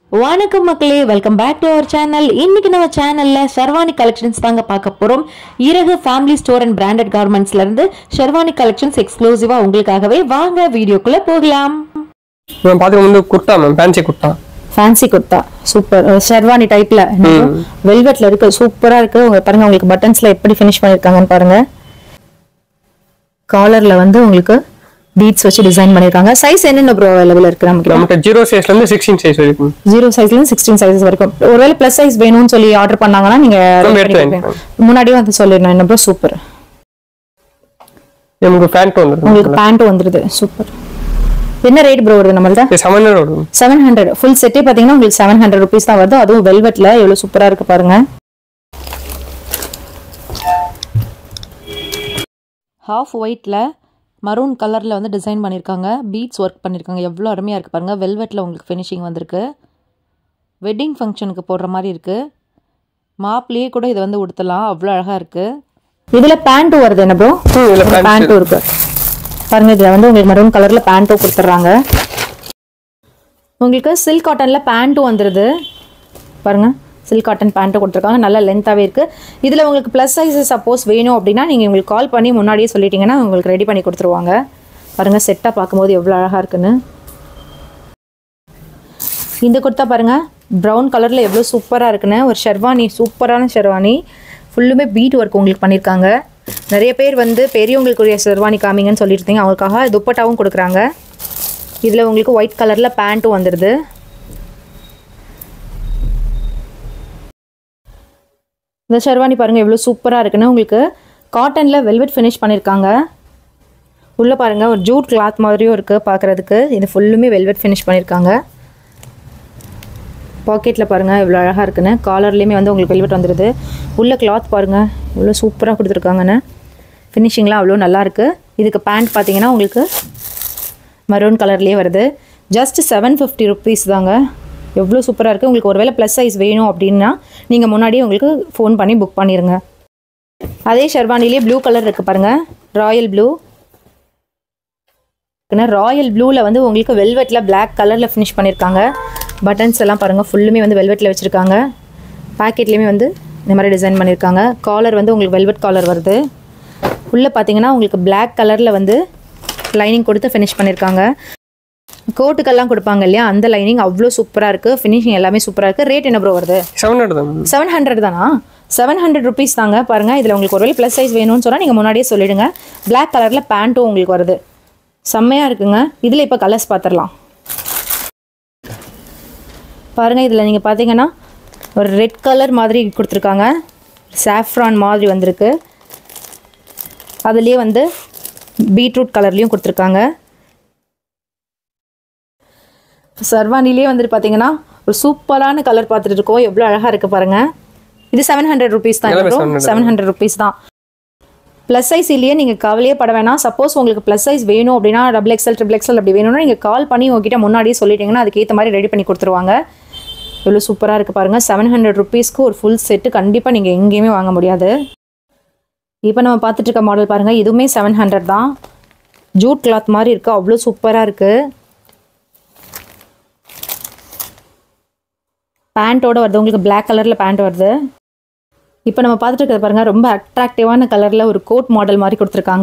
வணக்கம் மக்களே welcome back to our channel இன்னைக்கு நம்ம சேனல்ல ஷெர்வானி கலெக்ஷன்ஸ் தாங்க பார்க்க போறோம் Iragu family store and branded கார்மெண்ட்ஸ்ல இருந்து ஷெர்வானி கலெக்ஷன்ஸ் எக்ஸ்க்ளூசிவா உங்களுக்காகவே வாங்க வீடியோக்குள்ள போகலாம் மேம் பாத்துக்க வந்து kurta ma'am fancy kurta fancy kurta super sherwani டைப்ல வெல்வெட்ல இருக்கு சூப்பரா இருக்கு உங்க பாருங்க உங்களுக்கு பட்டன்ஸ்ல எப்படி ஃபினிஷ் பண்ணிருக்காங்கன்னு பாருங்க காலர்ல வந்து உங்களுக்கு பீட்ஸ் வச்சு டிசைன் பண்ணிருக்காங்க சைஸ் என்னென்ன ப்ரோ அவைலபிள் இருக்கு நமக்கு நம்மகிட்ட ஜீரோ சைஸ்ல இருந்து சிக்ஸ்டீன் சைஸ் வரைக்கும் ஜீரோ சைஸ்ல இருந்து சிக்ஸ்டீன் சைஸஸ் வரைக்கும் ஒருவேளை பிளஸ் சைஸ் வேணும்னு சொல்லி ஆர்டர் பண்ணாங்கன்னா நீங்க நம்ம ready எடுத்து பண்ணி வாங்கிக்கலாம். கொடுப்பீங்க. முன்னாடியே வந்து சொல்லிடணும் என்ன ப்ரோ சூப்பர் நமக்கு ஃபேண்ட் வந்துடும் உங்களுக்கு பேண்ட் வந்துருது சூப்பர் என்ன ரேட் ப்ரோ வருது நம்மள்ட்ட செவன் ஹண்ட்ரட் வரும் செவன் ஹண்ட்ரட் ஃபுல் செட்டே பாத்தீங்கன்னா உங்களுக்கு செவன் ஹண்ட்ரட் ருபீஸ் தான் வருது அதுவும் வெல்வெட்ல எவ்வளவு சூப்பரா இருக்கு பாருங்க ஹாஃப் ஒயிட்ல மரூன் கலர்ல வந்து டிசைன் பண்ணியிருக்காங்க பீட்ஸ் ஒர்க் பண்ணியிருக்காங்க எவ்வளோ அருமையா இருக்கு பாருங்க வெல்வெட்ல உங்களுக்கு ஃபினிஷிங் வந்திருக்கு வெட்டிங் ஃபங்க்ஷனுக்கு போடுற மாதிரி இருக்கு மாப்லேயே கூட இதை வந்து உடுத்தலாம் அவ்வளோ அழகா இருக்கு இதுல பேண்ட்டும் வருது என்ன ப்ரோ ம், இதுல pant பேண்ட்டும் இருக்கு பாருங்க இதுல வந்து உங்களுக்கு மெரூன் கலர்ல பேண்ட்டும் கொடுத்துட்றாங்க உங்களுக்கு சில்க் காட்டன்ல பேண்ட்டும் வந்துருது பாருங்க சில்க் காட்டன் பேண்ட்டும் கொடுத்துருக்காங்க நல்ல லென்த்தாவே இருக்கு இதுல உங்களுக்கு ப்ளஸ் சைஸ் சப்போஸ் வேணும் அப்படின்னா நீங்க உங்களுக்கு கால் பண்ணி முன்னாடியே சொல்லிட்டீங்கன்னா உங்களுக்கு ரெடி பண்ணி கொடுத்துருவாங்க பாருங்க செட்டா பார்க்கும்போது எவ்வளவு அழகா இருக்குன்னு இந்த குர்த்தா பாருங்க ப்ரௌன் கலர்ல எவ்வளோ சூப்பராக இருக்குன்னு ஒரு ஷெர்வானி சூப்பரான ஷெர்வானி ஃபுல்லுமே பீட் ஒர்க் உங்களுக்கு பண்ணியிருக்காங்க நிறைய பேர் வந்து பெரியவங்களுக்குரிய ஷெர்வானி காமிங்கன்னு சொல்லிட்டு இருந்தீங்க அவங்களுக்காக துப்பட்டாவும் கொடுக்குறாங்க இதில் உங்களுக்கு ஒயிட் கலரில் பேண்ட்டும் வந்துடுது இந்த ஷெர்வானி பாருங்கள் எவ்வளோ சூப்பராக இருக்குன்னு உங்களுக்கு காட்டனில் வெல்வெட் ஃபினிஷ் பண்ணியிருக்காங்க உள்ளே பாருங்கள் ஒரு ஜூட் கிளாத் மாதிரியும் இருக்குது பார்க்குறதுக்கு இது ஃபுல்லுமே வெல்வெட் ஃபினிஷ் பண்ணியிருக்காங்க பாக்கெட்டில் பாருங்கள் இவ்வளோ அழகாக இருக்குன்னு காலர்லேயுமே வந்து உங்களுக்கு வெல்வெட் வந்துடுது உள்ள கிளாத் பாருங்கள் இவ்வளோ சூப்பராக கொடுத்துருக்காங்கன்னு ஃபினிஷிங்லாம் அவ்வளோ நல்லா இருக்கு இதுக்கு பேண்ட் பார்த்தீங்கன்னா உங்களுக்கு மரூன் கலர்லேயே வருது ஜஸ்ட் செவன் ஃபிஃப்டி ருபீஸ் தாங்க எவ்வளோ சூப்பராக இருக்குது உங்களுக்கு ஒருவேளை ப்ளஸ் சைஸ் வேணும் அப்படின்னா நீங்கள் முன்னாடியே உங்களுக்கு ஃபோன் பண்ணி புக் பண்ணிடுங்க அதே ஷெர்வானிலேயே ப்ளூ கலர் இருக்குது பாருங்கள் ராயல் ப்ளூ ராயல் ப்ளூவில் வந்து உங்களுக்கு வெல்வெட்டில் Black கலரில் ஃபினிஷ் பண்ணியிருக்காங்க பட்டன்ஸ் எல்லாம் பாருங்கள் ஃபுல்லுமே வந்து வெல்வெட்டில் வச்சுருக்காங்க பேக்கெட்லேயுமே வந்து இந்த மாதிரி டிசைன் பண்ணியிருக்காங்க காலர் வந்து உங்களுக்கு வெல்வெட் காலர் வருது உள்ளே பார்த்தீங்கன்னா உங்களுக்கு Black கலரில் வந்து லைனிங் கொடுத்து ஃபினிஷ் பண்ணியிருக்காங்க கோட்டுக்கெல்லாம் கொடுப்பாங்க இல்லையா அந்த லைனிங் அவ்வளோ சூப்பராக இருக்குது ஃபினிஷிங் எல்லாமே சூப்பராக இருக்குது ரேட் என்ன ப்ரோ வருது செவன் ஹண்ட்ரட் தான் மேம் செவன் ஹண்ட்ரட் தானா செவன் ஹண்ட்ரட் ருபீஸ் தாங்க பாருங்க இதில் உங்களுக்கு ஒருவேளை ப்ளஸ் சைஸ் வேணும்னு சொன்னால் நீங்கள் முன்னாடியே சொல்லிடுங்க Black கலரில் பேண்ட்டும் உங்களுக்கு வருது செம்மையாக இருக்குங்க இதில் இப்போ கலர்ஸ் பார்த்துடலாம் பாருங்கள் இதில் நீங்கள் பார்த்தீங்கன்னா ஒரு ரெட் கலர் மாதிரி கொடுத்துருக்காங்க சாஃப்ரான் மாதிரி வந்திருக்கு அதுலேயே வந்து பீட்ரூட் கலர்லேயும் கொடுத்துருக்காங்க சர்வானிலே வந்துட்டு பார்த்தீங்கன்னா ஒரு சூப்பரான கலர் பார்த்துட்டு இருக்கோம் எவ்வளோ அழகாக இருக்குது பாருங்கள் இது செவன் ஹண்ட்ரட் ருபீஸ் தான் எல்லாமே 700 செவன் ஹண்ட்ரட் ருபீஸ் தான் ப்ளஸ் சைஸ் இல்லையே நீங்கள் கவலையே பட வேணாம் சப்போஸ் உங்களுக்கு ப்ளஸ் சைஸ் வேணும் அப்படின்னா டபுள் எக்ஸல் ட்ரிபிள் எக்ஸல் அப்படி வேணும்னா நீங்கள் கால் பண்ணி உங்ககிட்ட முன்னாடியே சொல்லிட்டீங்கன்னா அதுக்கேற்ற மாதிரி ரெடி பண்ணி கொடுத்துருவாங்க எவ்வளோ சூப்பராக இருக்குது பாருங்கள் செவன் ஹண்ட்ரட் ருபீஸ்க்கு ஒரு ஃபுல் செட்டு கண்டிப்பாக நீங்கள் எங்கேயுமே வாங்க முடியாது இப்போ நம்ம பார்த்துட்டு இருக்க மாடல் பாருங்கள் இதுவுமே செவன் ஹண்ட்ரட் தான் ஜூட் கிளாத் மாதிரி இருக்குது அவ்வளோ சூப்பராக இருக்குது பேண்ட்டோட வருது உங்களுக்கு Black கலரில் பேண்ட் வருது இப்போ நம்ம பார்த்துட்டு இருக்கிறது பாருங்க ரொம்ப அட்ராக்டிவான கலரில் ஒரு கோட் மாடல் மாதிரி கொடுத்துருக்காங்க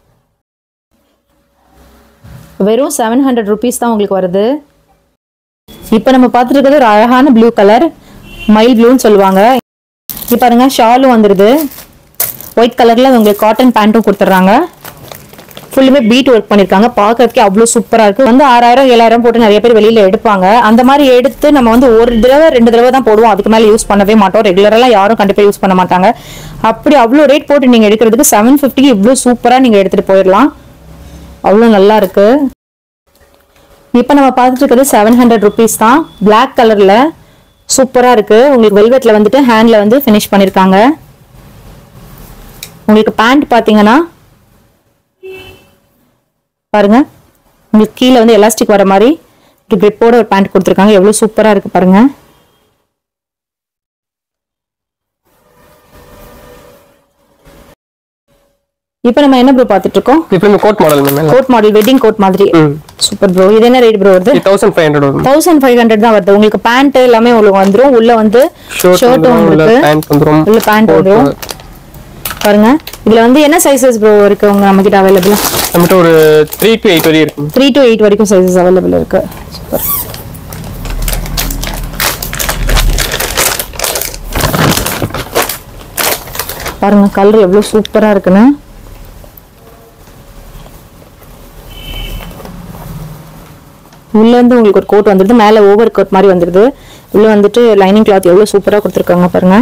வெறும் செவன் ஹண்ட்ரட் ருபீஸ் தான் உங்களுக்கு வருது இப்போ நம்ம பார்த்துட்டு இருக்கிறது ஒரு அழகான ப்ளூ கலர் மைல் ப்ளூன்னு சொல்லுவாங்க இப்போ பாருங்க ஷாலும் வந்துடுது ஒயிட் கலரில் உங்களுக்கு காட்டன் பேண்ட்டும் கொடுத்துட்றாங்க ஃபுல்லுமே பீட் ஒர்க் பண்ணியிருக்காங்க பார்க்கறதுக்கே அவ்வளோ சூப்பராக இருக்குது வந்து ஆறாயிரம் ஏழாயிரம் போட்டு நிறைய பேர் வெளியில் எடுப்பாங்க அந்த மாதிரி எடுத்து நம்ம வந்து ஒரு தடவை ரெண்டு தடவை தான் போடுவோம் அதுக்கு மேலே யூஸ் பண்ணவே மாட்டோம் ரெகுலரெல்லாம் யாரும் கண்டிப்பாக யூஸ் பண்ண மாட்டாங்க அப்படி அவ்வளோ ரேட் போட்டு நீங்கள் எடுக்கிறதுக்கு செவன் ஃபிஃப்டிக்கு இவ்வளோ சூப்பராக நீங்கள் எடுத்துகிட்டு போயிடலாம் அவ்வளோ நல்லா இருக்கு இப்போ நம்ம பார்த்துட்டு இருக்கிறது செவன் ஹண்ட்ரட் ருபீஸ் தான் Black கலரில் சூப்பராக இருக்குது உங்களுக்கு வெல்வெட்டில் வந்துட்டு ஹேண்டில் வந்து ஃபினிஷ் பண்ணியிருக்காங்க உங்களுக்கு பேண்ட் பார்த்தீங்கன்னா பாருங்க உங்களுக்கு கீழே வந்து எலாஸ்டிக் வர மாதிரி கிரிப்போட ஒரு பேண்ட் கொடுத்துருக்காங்க எவ்வளோ சூப்பராக இருக்கு பாருங்க இப்போ நம்ம என்ன ப்ரோ பார்த்துட்டு இருக்கோம் இப்போ இந்த கோட் மாடல் மேம் எல்லாம் கோட் மாடல் வெட்டிங் கோட் மாதிரி ம் சூப்பர் ப்ரோ இது என்ன ரேட் ப்ரோ வருது தௌசண்ட் ஃபைவ் ஹண்ட்ரட் வரும் தௌசண்ட் ஃபைவ் ஹண்ட்ரட் தான் வருது உங்களுக்கு பேண்ட் எல்லாமே உங்களுக்கு வந்துரும் உள்ள வந்து ஷர்ட் ஷர்ட்டும் வந்துடும் உள்ள இருக்கு பேண்ட் வந்துடும் உள்ள பேண்ட் வந்துரும் பாருங்க இதுல வந்து என்ன சைஸஸ் ப்ரோ இருக்கு உங்க நம்ம கிட்ட அவைலபிள் நம்மகிட்ட ஒரு த்ரீ டு எயிட் வரையும் இருக்கு த்ரீ டு எயிட் வரைக்கும் சைஸஸ் அவைலபிள் இருக்கு சூப்பர் பாருங்க கலர் எவ்வளவு சூப்பரா இருக்குன்னு உள்ள இருந்து உங்களுக்கு ஒரு கோட் வந்துருது மேல ஓவர் கோட் மாதிரி வந்துருது உள்ள வந்துட்டு லைனிங் கிளாத் எவ்வளவு சூப்பரா கொடுத்துருக்காங்க பாருங்க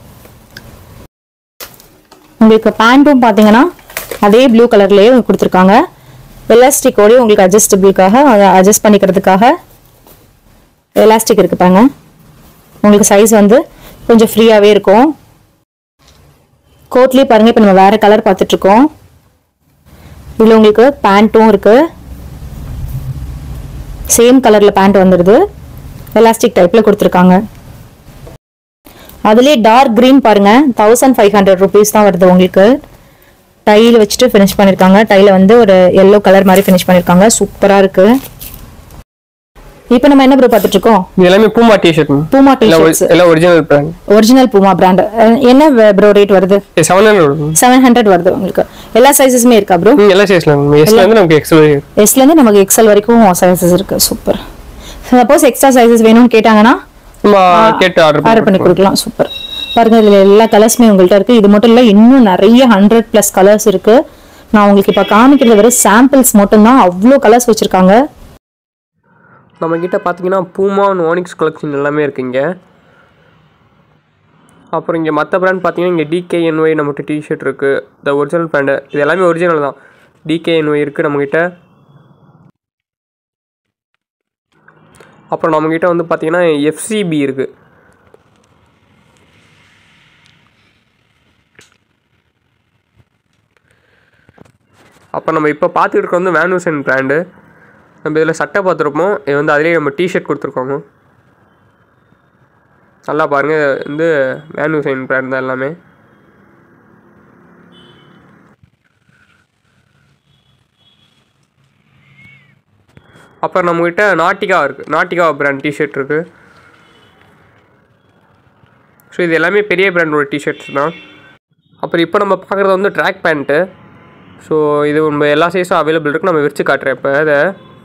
உங்களுக்கு பேண்ட்டும் பாத்தீங்கன்னா அதே ப்ளூ கலர்லயே கொடுத்துருக்காங்க எலாஸ்டிக்கோடய உங்களுக்கு அட்ஜஸ்டபிளுக்காக அதை அட்ஜஸ்ட் பண்ணிக்கிறதுக்காக எலாஸ்டிக் இருக்கு பாருங்க உங்களுக்கு சைஸ் வந்து கொஞ்சம் ஃப்ரீயாகவே இருக்கும் கோட்லேயே பாருங்க இப்போ நம்ம வேற கலர் பார்த்துட்டு இருக்கோம் இதில் உங்களுக்கு பேண்ட்டும் இருக்கு சேம் கலரில் பேண்ட் வந்துடுது எலாஸ்டிக் டைப்பில் கொடுத்துருக்காங்க அதுலேயே டார்க் க்ரீன் பாருங்க தௌசண்ட் ஃபைவ் ஹண்ட்ரட் ருபீஸ் தான் வருது உங்களுக்கு டைல வச்சுட்டு ஃபினிஷ் பண்ணியிருக்காங்க டைல வந்து ஒரு எல்லோ கலர் மாதிரி ஃபினிஷ் பண்ணியிருக்காங்க சூப்பராக இருக்கு இப்போ நம்ம என்ன ப்ரோ பார்த்துட்டு இருக்கோம் இது எல்லாமே பூமா டிஷர்ட் பூமா எல்லாம் டிஷர்ட்ஸ் ori- எல்லாம் original brand original Puma brand என்ன ப்ரோ ரேட் வருது செவன் ஹண்ட்ரட் வரும் செவன் ஹண்ட்ரட் வருது உங்களுக்கு எல்லா சைஸஸுமே இருக்கா ப்ரோ ம், எல்லா சைஸ்ல எஸ்ல இருந்து நமக்கு எக்ஸல் எஸ்லேருந்து நமக்கு எக்ஸல் வரைக்கும் சைஸஸ் இருக்கு சூப்பர் சப்போஸ் எக்ஸ்ட்ரா சைஸஸ் வேணும்னு கேட்டாங்கன்னா நம்ம கேட்டு ஆர்டர் ஆர்டர் பண்ணி கொடுக்கலாம் சூப்பர் பாருங்க இதுல எல்லா கலர்ஸுமே உங்கள்ட்ட இருக்கு இது மட்டும் இல்ல இன்னும் நிறைய ஹண்ட்ரட் பிளஸ் கலர்ஸ் இருக்கு நான் உங்களுக்கு இப்ப காமிக்கிறது வெறும் சாம்பிள்ஸ் மட்டும்தான் அவ்வளோ கலர்ஸ் வச்சிருக்காங்க நம்ம கிட்ட பார்த்தீங்கன்னா பூமா ஓனிக்ஸ் கலெக்ஷன் எல்லாமே இருக்கு இங்க அப்புறம் இங்கே மற்ற பிராண்ட் பார்த்தீங்கன்னா இங்கே டிகேஎன்ஒய் நம்மகிட்ட டிஷர்ட் இருக்குது இந்த ஒரிஜினல் பிராண்டு இது எல்லாமே ஒரிஜினல் தான் டிகேஎன்ஒய் இருக்குது நம்மக்கிட்ட அப்புறம் நம்மக்கிட்ட வந்து பார்த்தீங்கன்னா எஃப்சிபி இருக்குது அப்போ நம்ம இப்போ பார்த்துட்டு இருக்க வந்து வேனுசன் பிராண்டு நம்ம இதில் சட்டை பார்த்துருப்போம் இது வந்து அதிலே நம்ம டிஷர்ட் கொடுத்துருக்கோங்க நல்லா பாருங்கள் இது வந்து வேனுசைன் பிராண்ட் தான் எல்லாமே அப்புறம் நம்மக்கிட்ட நாட்டிகா இருக்குது நாட்டிகா பிராண்ட் டிஷர்ட் இருக்குது ஸோ இது எல்லாமே பெரிய பிராண்டோட டிஷர்ட்ஸ் தான் அப்புறம் இப்போ நம்ம பார்க்குறது வந்து ட்ராக் பேண்ட்டு ஸோ இது நம்ம எல்லா சைஸும் அவைலபிள் இருக்குது நம்ம விரிச்சு காட்டுறேன் இப்போ அதை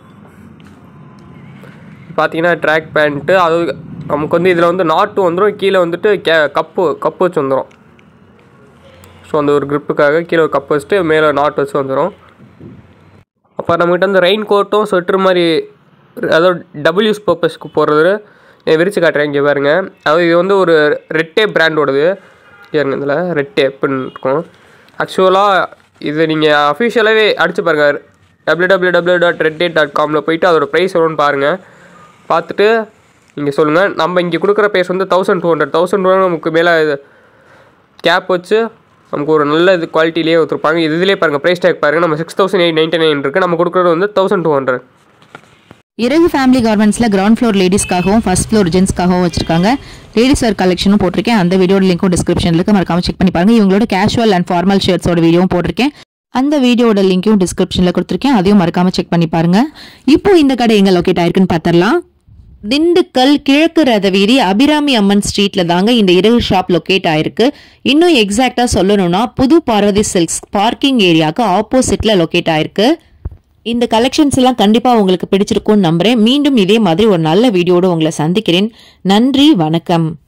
பார்த்தீங்கன்னா ட்ராக் பேண்ட்டு அது நமக்கு வந்து இதில் வந்து நாட்டும் வந்துடும் கீழே வந்துட்டு கே கப்பு கப்பு வச்சு வந்துடும் ஸோ அந்த ஒரு gripக்காக கீழே ஒரு கப் வச்சுட்டு மேலே நாட் வச்சு வந்துடும் அப்போ நம்மகிட்ட வந்து ரெயின் கோட்டும் ஸ்வெட்டர் மாதிரி அதாவது டபுள் யூஸ் பர்பஸ்க்கு போடுறது விரிச்சு காட்டுறேன் இங்கே பாருங்க அதாவது இது வந்து ஒரு ரெட் டேப் பிராண்டோடது பாருங்க இதில் ரெட் டேப்புன்னு இருக்கும் ஆக்சுவலாக இது நீங்கள் அஃபிஷியலாகவே அடிச்சு பாருங்கள் W W W dot red tape dot காமில் போயிட்டு அதோட ப்ரைஸ் எவ்வளோன்னு பாருங்கள் பார்த்துட்டு நீங்கள் சொல்லுங்கள் நம்ம இங்கே கொடுக்குற ப்ரைஸ் வந்து thousand two hundred thousand two நமக்கு மேலே இது கேப் வச்சு நமக்கு ஒரு நல்ல இது குவாலிட்டிலேயே கொடுத்துருப்பாங்க இது இதுலேயே பாருங்கள் ப்ரைஸ் டேக் பாருங்கள் நம்ம six thousand eight ninety nine இருக்குது நம்ம கொடுக்குறது வந்து thousand two hundred Iragu family கார்மெண்ட்ஸில் கிரவுண்ட் ஃப்ளோர் லேடிஸ்க்காகவும் ஃபர்ஸ்ட் ஃப்ளோர் ஜென்ஸ்க்காகவும் வச்சிருக்காங்க லேடிஸ் வேர் கலெக்ஷனும் போட்டிருக்கேன் அந்த வீடியோட லிங்க்கும் டிஸ்கிரிப்ஷனில் இருக்கு மறக்காம செக் பண்ணி பாருங்க இவங்களோட கேஷுவல் அண்ட் ஃபார்மல் ஷர்ட்ஸோட வீடியோவும் போட்டிருக்கேன் அந்த வீடியோட லிங்க்கும் டிஸ்கிரிப்ஷனில் கொடுத்துருக்கேன் அதையும் மறக்காம செக் பண்ணி பாருங்க இப்போ இந்த கடை எங்க லொக்கேட் ஆயிருக்குன்னு பார்த்தரலாம் திண்டுக்கல் கிழக்கு ரத வீதி அபிராமி அம்மன் ஸ்ட்ரீட்ல தாங்க இந்த இரவு ஷாப் லொக்கேட் ஆயிருக்கு இன்னும் எக்ஸாக்டா சொல்லணும்னா புது பார்வதி சில்க்ஸ் பார்க்கிங் ஏரியாவுக்கு ஆப்போசிட்ல லொக்கேட் ஆயிருக்கு இந்த கலெக்ஷன்ஸ் எல்லாம் கண்டிப்பா உங்களுக்கு பிடிச்சிருக்கும்னு நம்புறேன் மீண்டும் இதே மாதிரி ஒரு நல்ல வீடியோட உங்களை சந்திக்கிறேன் நன்றி வணக்கம்